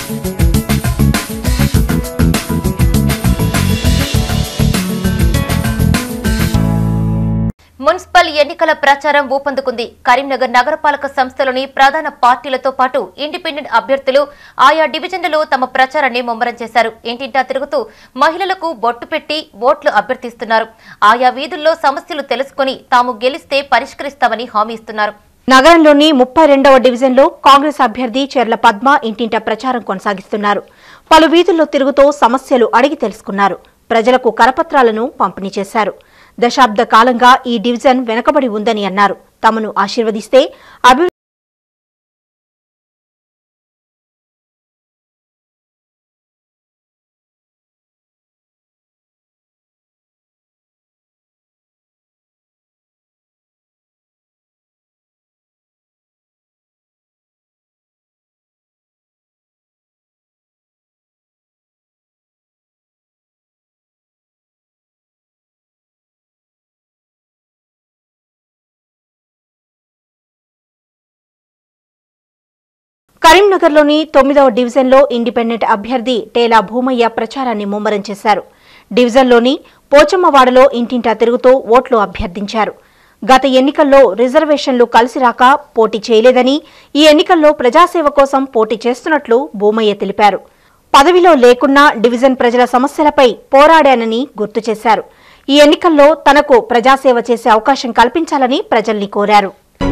Municipal ఎన్నికల ప్రచారం ఊపందుకుంది కరీంనగర్ నగరపాలక సంస్థలోని ప్రధాన పార్టీలతో పాటు ఇండిపెండెంట్ అభ్యర్థులు ఆయా డివిజన్లలో తమ ప్రచారాన్ని ముమ్మరం చేశారు ఇంటింటా తిరుగుతూ మహిళలకు బొట్టు పెట్టి ఓట్లు అభ్యర్థిస్తున్నారు ఆయా వీధుల్లో సమస్యలు తెలుసుకుని తాము గెలిస్తే పరిష్కరిస్తామని హామీ ఇస్తున్నారు నగరంలోని ముప్పై రెండవ డివిజన్లో కాంగ్రెస్ అభ్యర్థి చెర్ల పద్మ ఇంటింట ప్రచారం కొనసాగిస్తున్నారు పలు వీధుల్లో తిరుగుతూ సమస్యలు అడిగి తెలుసుకున్నారు ప్రజలకు కరపత్రాలను పంపిణీ చేశారు దశాబ్ద కాలంగా ఈ డివిజన్ వెనకబడి ఉందని అన్నారు తమను ఆశీర్వదిస్తే అభివృద్ధి కరీంనగర్లోని తొమ్మిదవ డివిజన్లో ఇండిపెండెంట్ అభ్యర్థి టేలా భూమయ్య ప్రచారాన్ని ముమ్మరం చేశారు డివిజన్లోని పోచమ్మవాడలో ఇంటింటా తిరుగుతూ ఓట్లు అభ్యర్థించారు గత ఎన్నికల్లో రిజర్వేషన్లు కలిసి రాక పోటీ చేయలేదని ఈ ఎన్నికల్లో ప్రజాసేవ కోసం పోటీ చేస్తున్నట్లు భూమయ్య తెలిపారు పదవిలో లేకున్నా డివిజన్ ప్రజల సమస్యలపై పోరాడానని గుర్తు చేశారు ఈ ఎన్నికల్లో తనకు ప్రజాసేవ చేసే అవకాశం కల్పించాలని ప్రజల్ని కోరారు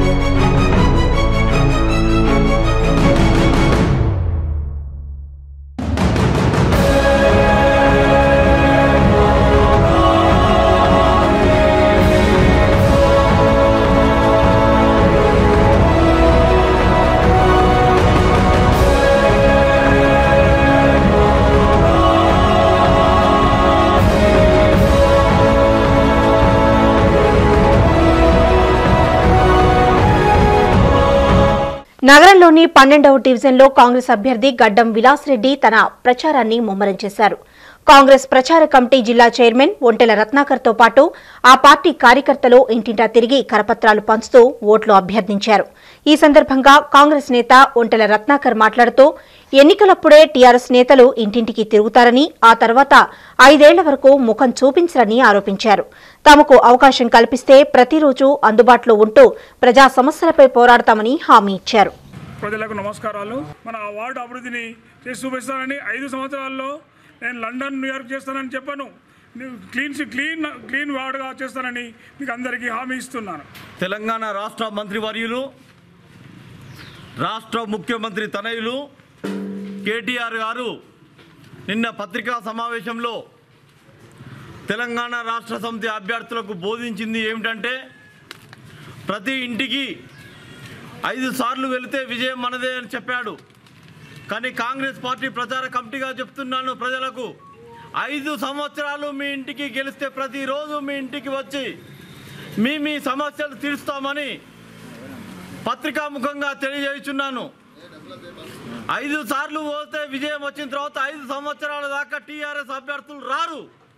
నగరంలోని పన్నెండవ డివిజన్లో కాంగ్రెస్ అభ్యర్థి గడ్డం విలాస్ రెడ్డి తన ప్రచారాన్ని ముమ్మరం చేశారు కాంగ్రెస్ ప్రచార కమిటీ జిల్లా చైర్మన్ ఒంటెల రత్నాకర్తో పాటు ఆ పార్టీ కార్యకర్తలు ఇంటింటా తిరిగి కరపత్రాలు పంచుతూ ఓట్లు అభ్యర్థించారు ఈ సందర్భంగా కాంగ్రెస్ నేత ఒంటెల రత్నాకర్ మాట్లాడుతూ ఎన్నికలప్పుడే టీఆర్ఎస్ నేతలు ఇంటింటికి తిరుగుతారని ఆ తర్వాత ఐదేళ్ల వరకు ముఖం చూపించరని ఆరోపించారు తమకు అవకాశం కల్పిస్తే ప్రతిరోజు అందుబాటులో ఉంటూ ప్రజా సమస్యలపై పోరాడతామని హామీ ఇచ్చారు ప్రజలకు నమస్కారాలు మన ఆ వార్డు అభివృద్ధిని చేసి చూపిస్తానని ఐదు సంవత్సరాల్లో నేను లండన్ న్యూయార్క్ చేస్తానని చెప్పాను నేను క్లీన్ క్లీన్ క్లీన్ వార్డుగా చేస్తానని మీకు అందరికీ హామీ ఇస్తున్నాను తెలంగాణ రాష్ట్ర మంత్రివర్యులు రాష్ట్ర ముఖ్యమంత్రి తనయులు కేటీఆర్ గారు నిన్న పత్రికా సమావేశంలో తెలంగాణ రాష్ట్ర సమితి అభ్యర్థులకు బోధించింది ఏమిటంటే ప్రతి ఇంటికి ఐదు సార్లు వెళితే విజయం మనదే అని చెప్పాడు కానీ కాంగ్రెస్ పార్టీ ప్రచార కమిటీగా చెప్తున్నాను ప్రజలకు ఐదు సంవత్సరాలు మీ ఇంటికి గెలిస్తే ప్రతిరోజు మీ ఇంటికి వచ్చి మీ మీ సమస్యలు తీరుస్తామని పత్రికాముఖంగా తెలియజేస్తున్నాను ఐదు సార్లు పోతే విజయం వచ్చిన తర్వాత ఐదు సంవత్సరాల దాకా టీఆర్ఎస్ అభ్యర్థులు రారు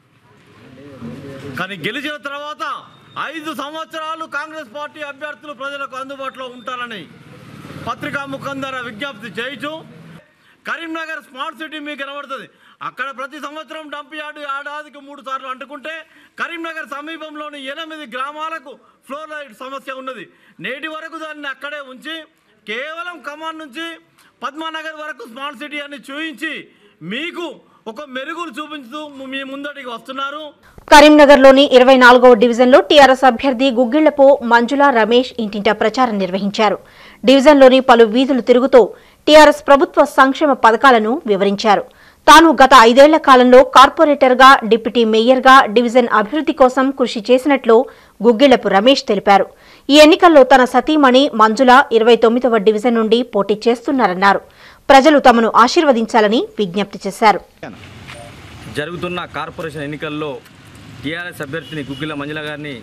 కానీ గెలిచిన తర్వాత ఐదు సంవత్సరాలు కాంగ్రెస్ పార్టీ అభ్యర్థులు ప్రజలకు అందుబాటులో ఉంటారని పత్రికా ముఖం ద్వారా విజ్ఞప్తి చేయొచ్చు కరీంనగర్ స్మార్ట్ సిటీ మీకు కనబడుతుంది అక్కడ ప్రతి సంవత్సరం డంప్ యార్డు ఏడాదికి మూడు సార్లు అంటుకుంటే కరీంనగర్ సమీపంలోని ఎనిమిది గ్రామాలకు ఫ్లోర్ లైట్ సమస్య ఉన్నది నేటి వరకు దాన్ని అక్కడే ఉంచి కేవలం కమాన్ నుంచి పద్మానగర్ వరకు స్మార్ట్ సిటీ అని చూపించి మీకు ఒక మెరుగులు చూపించుతూ మీ ముందటికి వస్తున్నారు కరీంనగర్లోని ఇరవై నాలుగవ డివిజన్లో టీఆర్ఎస్ అభ్యర్థి గుగ్గిళ్లపు మంజుల రమేష్ ఇంటింటా ప్రచారం నిర్వహించారు డివిజన్లోని పలు వీధులు తిరుగుతూ టీఆర్ఎస్ ప్రభుత్వ సంక్షేమ పథకాలను వివరించారు తాను గత ఐదేళ్ల కాలంలో కార్పొరేటర్గా డిప్యూటీ మేయర్గా డివిజన్ అభివృద్ధి కోసం కృషి చేసినట్లు గుగ్గిళ్లపు రమేష్ తెలిపారు ఈ ఎన్నికల్లో తన సతీమణి మంజుల ఇరవై తొమ్మిదవ డివిజన్ నుండి పోటీ చేస్తున్నారన్నారు ప్రజలు తమను ఆశీర్వదించాలని విజ్ఞప్తి చేశారు జరుగుతున్న కార్పొరేషన్ ఎన్నికల్లో టీఆర్ఎస్ అభ్యర్థిని గుగ్గిల మంజుల గారిని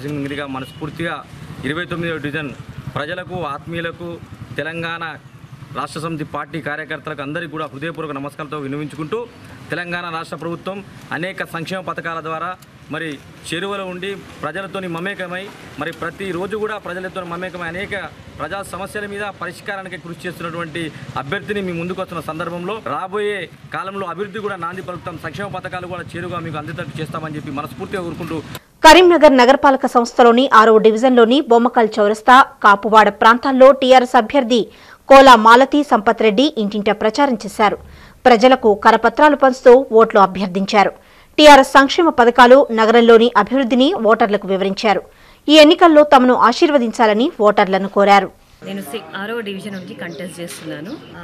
గెలిపించవలసిందిగా మనస్ఫూర్తిగా ఇరవై తొమ్మిదవ డివిజన్ ప్రజలకు ఆత్మీయులకు తెలంగాణ రాష్ట్ర సమితి పార్టీ కార్యకర్తలకు అందరికీ కూడా హృదయపూర్వక నమస్కారాలతో వినియోగించుకుంటూ తెలంగాణ రాష్ట్ర ప్రభుత్వం అనేక సంక్షేమ పథకాల ద్వారా మరి చెరువులో ఉండి ప్రజలతోని మమేకమై మరి ప్రతిరోజు కూడా ప్రజలతో మమేకమై అనేక ప్రజా సమస్యల మీద పరిష్కారానికి కృషి చేస్తున్నటువంటి అభ్యర్థిని మీ ముందుకు వస్తున్న సందర్భంలో రాబోయే కాలంలో అభివృద్ధి కూడా నాంది పలుకుతాం సంక్షేమ పథకాలు కూడా చేరుగా మీకు అందేటట్టు చేస్తామని చెప్పి మనస్ఫూర్తిగా కోరుకుంటూ కరీంనగర్ నగరపాలక సంస్థలోని ఆరో డివిజన్లోని బొమ్మకల్ చౌరస్తా కాపువాడ ప్రాంతాల్లో టీఆర్ఎస్ అభ్యర్థి కోలా మాలతి సంపత్ రెడ్డి ఇంటింటా ప్రచారం చేశారు ప్రజలకు కరపత్రాలు పంచుతూ ఓట్లు అభ్యర్థించారు టీఆర్ఎస్ సంక్షేమ పథకాలు నగరంలోని అభివృద్ధిని ఓటర్లకు వివరించారు ఈ ఎన్నికల్లో తమను ఆశీర్వదించాలని ఓటర్లను కోరారు నేను సి ఆరో డివిజన్ నుంచి కంటెస్ట్ చేస్తున్నాను ఆ,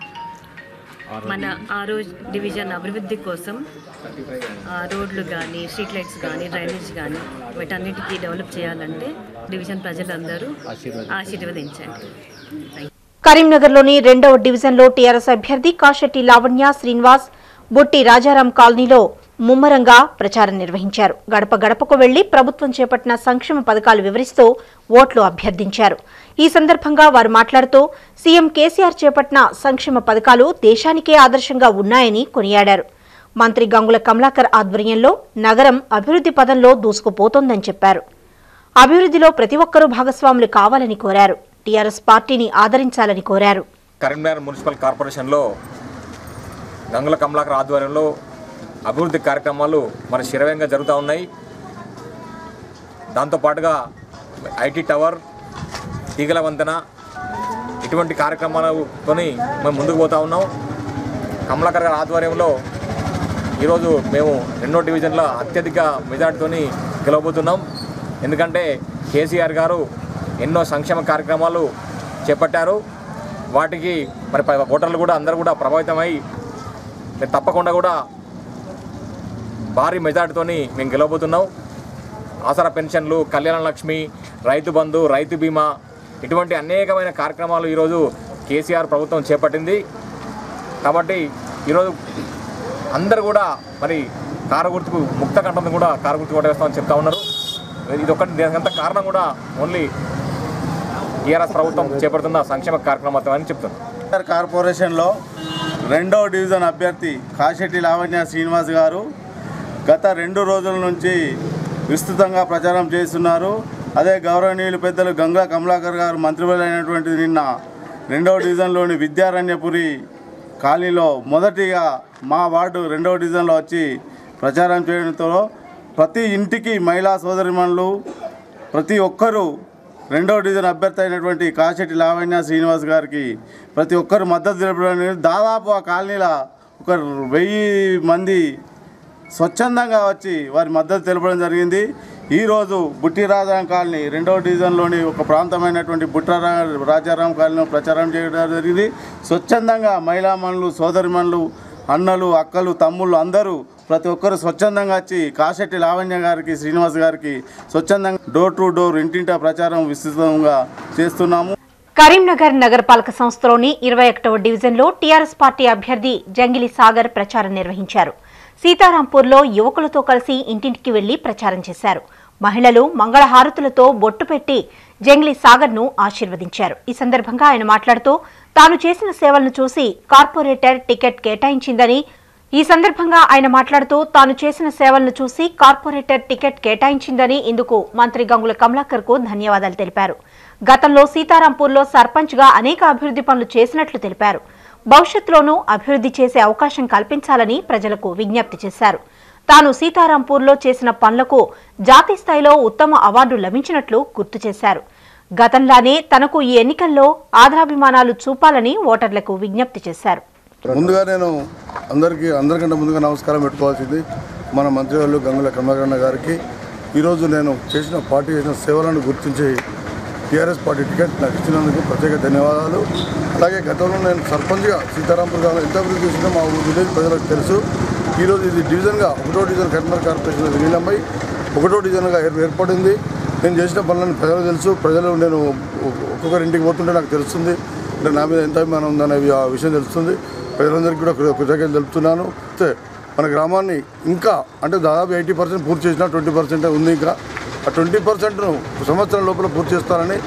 మన ఆరో డివిజన్ అభివృద్ధి కోసం ఆ, రోడ్లు కానీ స్ట్రీట్ లైట్స్ కానీ డ్రైనేజ్ కానీ వీటన్నిటికీ డెవలప్ చేయాలంటే డివిజన్ ప్రజలందరూ ఆశీర్వదించండి థ్యాంక్ యూ. కరీంనగర్లోని రెండవ డివిజన్లో టీఆర్ఎస్ అభ్యర్థి కాశెట్టి లావణ్య శ్రీనివాస్ బుట్టి రాజారాం కాలనీలో ముమ్మరంగా ప్రచారం నిర్వహించారు గడప గడపకు వెళ్లి ప్రభుత్వం చేపట్టిన సంక్షేమ పథకాలు వివరిస్తూ ఓట్లు అభ్యర్థించారు ఈ సందర్భంగా వారు మాట్లాడుతూ సీఎం కేసీఆర్ చేపట్టిన సంక్షేమ పథకాలు దేశానికే ఆదర్శంగా ఉన్నాయని కొనియాడారు మంత్రి గంగుల కమలాకర్ ఆధ్వర్యంలో నగరం అభివృద్ధి పదంలో దూసుకుపోతోందని చెప్పారు అభివృద్ధిలో ప్రతి ఒక్కరూ భాగస్వాములు కావాలని కోరారు టీఆర్ఎస్ పార్టీని ఆదరించాలని కోరారు కరీంనగర్ మున్సిపల్ కార్పొరేషన్లో గంగుల కమలాకర్ ఆధ్వర్యంలో అభివృద్ధి కార్యక్రమాలు మన శిరవేగంగా జరుగుతూ ఉన్నాయి దాంతోపాటుగా ఐటీ టవర్ తీగల వంతెన ఇటువంటి కార్యక్రమాలతో మేము ముందుకు పోతా ఉన్నాం కమలాకర్ గారి ఆధ్వర్యంలో ఈరోజు మేము రెండో డివిజన్లో అత్యధిక మెజార్టీతో గెలవబోతున్నాం ఎందుకంటే కేసీఆర్ గారు ఎన్నో సంక్షేమ కార్యక్రమాలు చేపట్టారు వాటికి మరి ప- ఓటర్లు కూడా అందరూ కూడా ప్రభావితమై మరి తప్పకుండా కూడా భారీ మెజార్టీతో మేము గెలవబోతున్నాం ఆసరా పెన్షన్లు కళ్యాణ లక్ష్మి రైతు బంధు రైతు బీమా ఇటువంటి అనేకమైన కార్యక్రమాలు ఈరోజు కేసీఆర్ ప్రభుత్వం చేపట్టింది కాబట్టి ఈరోజు అందరూ కూడా మరి కారు గుర్తుకు ముక్త కంఠంతో కూడా కారు గుర్తు కొట్టేస్తామని చెప్తా ఉన్నారు ఇది ఒకటి దీనికంత కారణం కూడా ఓన్లీ టీఆర్ఎస్ ప్రభుత్వం చేపడుతున్న సంక్షేమ కార్యక్రమాలు అని చెప్తున్నారు నగర్ కార్పొరేషన్లో రెండో డివిజన్ అభ్యర్థి కాశెట్టి లావణ్య శ్రీనివాస్ గారు గత రెండు రోజుల నుంచి విస్తృతంగా ప్రచారం చేస్తున్నారు అదే గౌరవనీయులు పెద్దలు గంగా కమలాకర్ గారు మంత్రివర్యులైనటువంటి నిన్న రెండవ డివిజన్లోని విద్యారణ్యపురి కాలనీలో మొదటిగా మా వార్డు రెండవ డివిజన్లో వచ్చి ప్రచారం చేయడంతో ప్రతి ఇంటికి మహిళా సోదరిమణులు ప్రతి ఒక్కరూ రెండవ డివిజన్ అభ్యర్థి అయినటువంటి కాశెట్టి లావణ్య శ్రీనివాస్ గారికి ప్రతి ఒక్కరు మద్దతు తెలపడం జరిగింది. దాదాపు ఆ కాలనీలో ఒక వెయ్యి మంది స్వచ్ఛందంగా వచ్చి వారి మద్దతు తెలపడం జరిగింది ఈరోజు బుట్టి రాజారాం కాలనీ రెండవ డివిజన్లోని ఒక ప్రాంతమైనటువంటి బుట్ట రాజారాం కాలనీలో ప్రచారం చేయడం జరిగింది స్వచ్ఛందంగా మహిళామణులు సోదరిమణులు అన్నలు అక్కలు తమ్ముళ్ళు అందరూ ప్రతి ఒక్కరు స్వచ్ఛందంగా వచ్చి కాశెట్టి లావణ్య గారికి శ్రీనివాస్ గారికి స్వచ్ఛందంగా డోర్ టు డోర్ ఇంటింటా ప్రచారం విస్తృతంగా చేస్తున్నాము కరీంనగర్ నగరపాలక సంస్థలోని ఇరవై ఒకటవ డివిజన్లో టీఆర్ఎస్ పార్టీ అభ్యర్థి జంగిలి సాగర్ ప్రచారం నిర్వహించారు సీతారాంపూర్లో యువకులతో కలిసి ఇంటింటికి వెళ్లి ప్రచారం చేశారు మహిళలు మంగళహారతులతో బొట్టు పెట్టి జంగిలి సాగర్ను ఆశీర్వదించారు ఈ సందర్భంగా ఆయన మాట్లాడుతూ తాను చేసిన సేవలను చూసి కార్పొరేటర్ టికెట్ కేటాయించిందని ఈ సందర్భంగా ఆయన మాట్లాడుతూ తాను చేసిన సేవలను చూసి కార్పొరేటర్ టికెట్ కేటాయించిందని ఇందుకు మంత్రి గంగుల కమలాకర్ కు ధన్యవాదాలు తెలిపారు గతంలో సీతారాంపూర్లో సర్పంచ్ గా అనేక అభివృద్ధి పనులు చేసినట్లు తెలిపారు భవిష్యత్తులోనూ అభివృద్ధి చేసే అవకాశం కల్పించాలని ప్రజలకు విజ్ఞప్తి చేశారు తాను సీతారాంపూర్లో చేసిన పనులకు జాతీయ స్థాయిలో ఉత్తమ అవార్డు లభించినట్లు గుర్తు చేశారు గతంలానే తనకు ఈ ఎన్నికల్లో ఆదరాభిమానాలు చూపాలని ఓటర్లకు విజ్ఞప్తి చేశారు ముందుగా నేను అందరికీ అందరికంటే ముందుగా నమస్కారం పెట్టుకోవాల్సింది మన మంత్రివర్యులు గంగుల కమలకరణ గారికి ఈరోజు నేను చేసిన పార్టీ చేసిన సేవలను గుర్తించి టీఆర్ఎస్ పార్టీ టికెట్ నాకు ఇచ్చినందుకు ప్రత్యేక ధన్యవాదాలు అలాగే గతంలో నేను సర్పంచ్గా సీతారాంపూర్ గారు ఎంత అభివృద్ధి చేసినా మా విలేజ్ ప్రజలకు తెలుసు ఈరోజు ఇది డివిజన్గా ఒకటో డివిజన్ కరీంనగర్ కార్పొరేషన్ విలీనమై ఒకటో డివిజన్గా ఏర్- ఏర్పడింది నేను చేసిన పనులను ప్రజలకు తెలుసు ప్రజలు నేను ఒక్కొక్కరి ఇంటికి పోతుంటే నాకు తెలుస్తుంది అంటే నా మీద ఎంత అభిమానం ఉందనే ఆ విషయం తెలుస్తుంది ప్రజలందరికీ కూడా కృ- కృతజ్ఞతలు తెలుపుతున్నాను అయితే మన గ్రామాన్ని ఇంకా అంటే దాదాపు ఎయిటీ పర్సెంట్ పూర్తి చేసిన ట్వంటీ పర్సెంట్ ఉంది ఇంకా ఆ ట్వంటీ పర్సెంట్ను సంవత్సరం లోపల పూర్తి చేస్తానని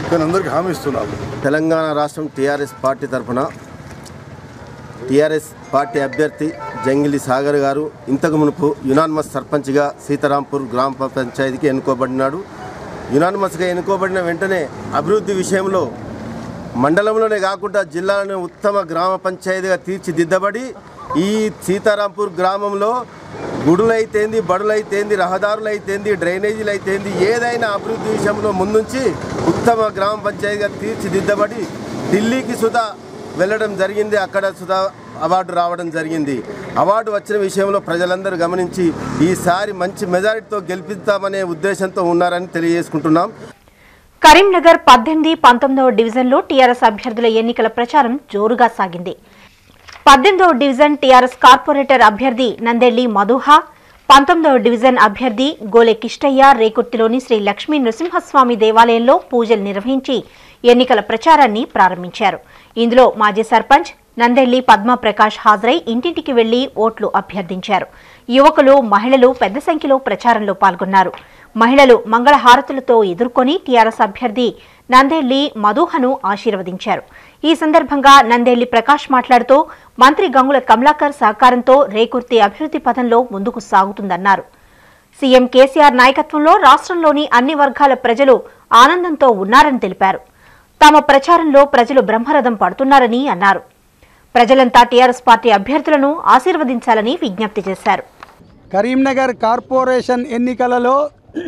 నేను అందరికీ హామీ ఇస్తున్నాను తెలంగాణ రాష్ట్రం టీఆర్ఎస్ పార్టీ తరఫున టీఆర్ఎస్ పార్టీ అభ్యర్థి జంగిలి సాగర్ గారు ఇంతకు మునుపు యునానిమస్ సర్పంచ్గా సీతారాంపూర్ గ్రామ పంచాయతీకి ఎన్నుకోబడినాడు యునానిమస్గా ఎన్నుకోబడిన వెంటనే అభివృద్ధి విషయంలో మండలంలోనే కాకుండా జిల్లాలోనే ఉత్తమ గ్రామ పంచాయతీగా తీర్చిదిద్దబడి ఈ సీతారాంపూర్ గ్రామంలో గుడులైతేంది బడులైతేంది రహదారులైతేంది డ్రైనేజీలు అయితేంది ఏదైనా అభివృద్ధి విషయంలో ముందుంచి ఉత్తమ గ్రామ పంచాయతీగా తీర్చిదిద్దబడి ఢిల్లీకి సుధా వెళ్ళడం జరిగింది అక్కడ సుధా అవార్డు రావడం జరిగింది అవార్డు వచ్చిన విషయంలో ప్రజలందరూ గమనించి ఈసారి మంచి మెజారిటీతో గెలిపిస్తామనే ఉద్దేశంతో ఉన్నారని తెలియజేసుకుంటున్నాం కరీంనగర్ పద్దెనిమిది పంతొమ్మిదవ డివిజన్లో టీఆర్ఎస్ అభ్యర్థుల ఎన్నికల ప్రచారం జోరుగా సాగింది పద్దెనిమిదవ డివిజన్ టీఆర్ఎస్ కార్పొరేటర్ అభ్యర్థి నందెళ్లి మధుహ పంతొమ్మిదవ డివిజన్ అభ్యర్థి గోలె కిష్టయ్య రేకుర్తిలోని శ్రీ లక్ష్మీ నృసింహస్వామి దేవాలయంలో పూజలు నిర్వహించి ఎన్నికల ప్రచారాన్ని ప్రారంభించారు ఇందులో మాజీ సర్పంచ్ నందెళ్లి పద్మప్రకాష్ హాజరై ఇంటింటికి వెళ్లి ఓట్లు అభ్యర్థించారు యువకులు మహిళలు పెద్ద సంఖ్యలో ప్రచారంలో పాల్గొన్నారు మహిళలు మంగళహారతులతో ఎదుర్కొని టీఆర్ఎస్ అభ్యర్థి నందేళ్లి మధుహను ఆశీర్వదించారు ఈ సందర్భంగా నందేళ్లి ప్రకాష్ మాట్లాడుతూ మంత్రి గంగుల కమలాకర్ సహకారంతో రేకుర్తి అభివృద్ధి పథంలో ముందుకు సాగుతుందన్నారు సీఎం కేసీఆర్ నాయకత్వంలో రాష్ట్రంలోని అన్ని వర్గాల ప్రజలు ఆనందంతో ఉన్నారని తెలిపారు తమ ప్రచారంలో ప్రజలు బ్రహ్మరథం పడుతున్నారని అన్నారు ప్రజలంతా టీఆర్ఎస్ పార్టీ అభ్యర్థులను ఆశీర్వదించాలని విజ్ఞప్తి చేశారు కరీంనగర్ కార్పొరేషన్ ఎన్నికలలో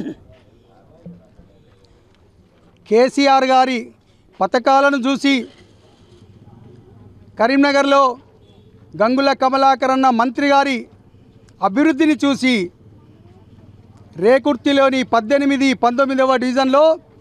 కేసీఆర్ గారి పథకాలను చూసి కరీంనగర్లో గంగుల కమలాకర్ అన్న మంత్రి గారి అభివృద్ధిని చూసి రేకుర్తిలోని పద్దెనిమిది పంతొమ్మిదవ డివిజన్లో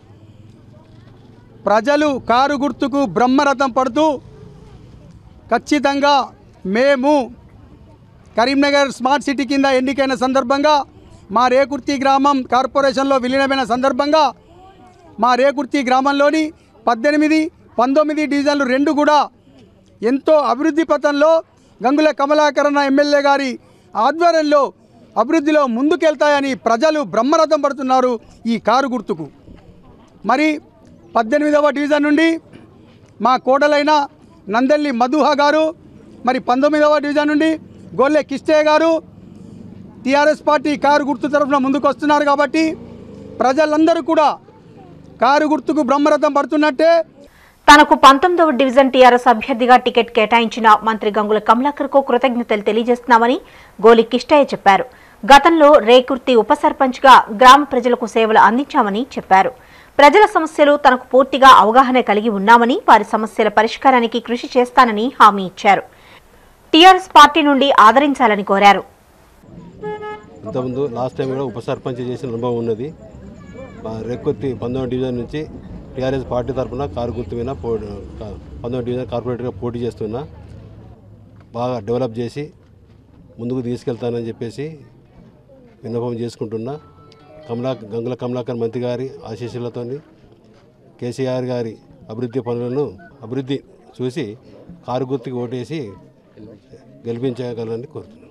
ప్రజలు కారు గుర్తుకు బ్రహ్మరథం పడుతూ ఖచ్చితంగా మేము కరీంనగర్ స్మార్ట్ సిటీ కింద ఎన్నికైన సందర్భంగా మా రేకుర్తి గ్రామం కార్పొరేషన్లో విలీనమైన సందర్భంగా మా రేకుర్తి గ్రామంలోని పద్దెనిమిది పంతొమ్మిది డివిజన్లు రెండు కూడా ఎంతో అభివృద్ధి పథంలో గంగుల కమలాకరణ ఎమ్మెల్యే గారి ఆధ్వర్యంలో అభివృద్ధిలో ముందుకెళ్తాయని ప్రజలు బ్రహ్మరథం పడుతున్నారు ఈ కారు గుర్తుకు మరి పద్దెనిమిదవ డివిజన్ నుండి మా కోడలైన నందెల్లి మధుహ గారు మరి పంతొమ్మిదవ డివిజన్ నుండి గొల్లె కిష్టయ్య గారు టీఆర్ఎస్ పార్టీ కారు గుర్తు తరఫున ముందుకు వస్తున్నారు కాబట్టి ప్రజలందరూ కూడా కారు గుర్తుకు బ్రహ్మరథం పడుతున్నట్టే తనకు పంతొమ్మిదవ డివిజన్ టీఆర్ఎస్ అభ్యర్థిగా టికెట్ కేటాయించిన మంత్రి గంగుల కమలాకర్ కు కృతజ్ఞతలు తెలియజేస్తున్నామని గోలి కిష్టయ్య చెప్పారు గతంలో రేకుర్తి ఉప సర్పంచ్ గా గ్రామ ప్రజలకు సేవలు అందించామని చెప్పారు ప్రజల సమస్యలు తనకు పూర్తిగా అవగాహన కలిగి ఉన్నామని వారి సమస్యల పరిష్కారానికి కృషి చేస్తానని హామీ ఇచ్చారు టీఆర్ఎస్ పార్టీ నుండి ఆదరించాలని కోరారు ఇంతకుముందు లాస్ట్ టైం కూడా ఉప సర్పంచ్ చేసిన అనుభవం ఉన్నది మా రేకొత్తి పంతొమ్మిది డివిజన్ నుంచి టీఆర్ఎస్ పార్టీ తరఫున కారు గుర్తు మీద పో కా- పంతొమ్మిది డివిజన్ కార్పొరేటర్గా పోటీ చేస్తున్నా బాగా డెవలప్ చేసి ముందుకు తీసుకెళ్తానని చెప్పేసి విన్నపం చేసుకుంటున్నా కమలా గంగుల కమలాకర్ మంత్రి గారి ఆశీస్సులతో కేసీఆర్ గారి అభివృద్ధి పనులను అభివృద్ధి చూసి కారు గుర్తుకి ఓటేసి గెలిపించగలని కోరుతున్నాను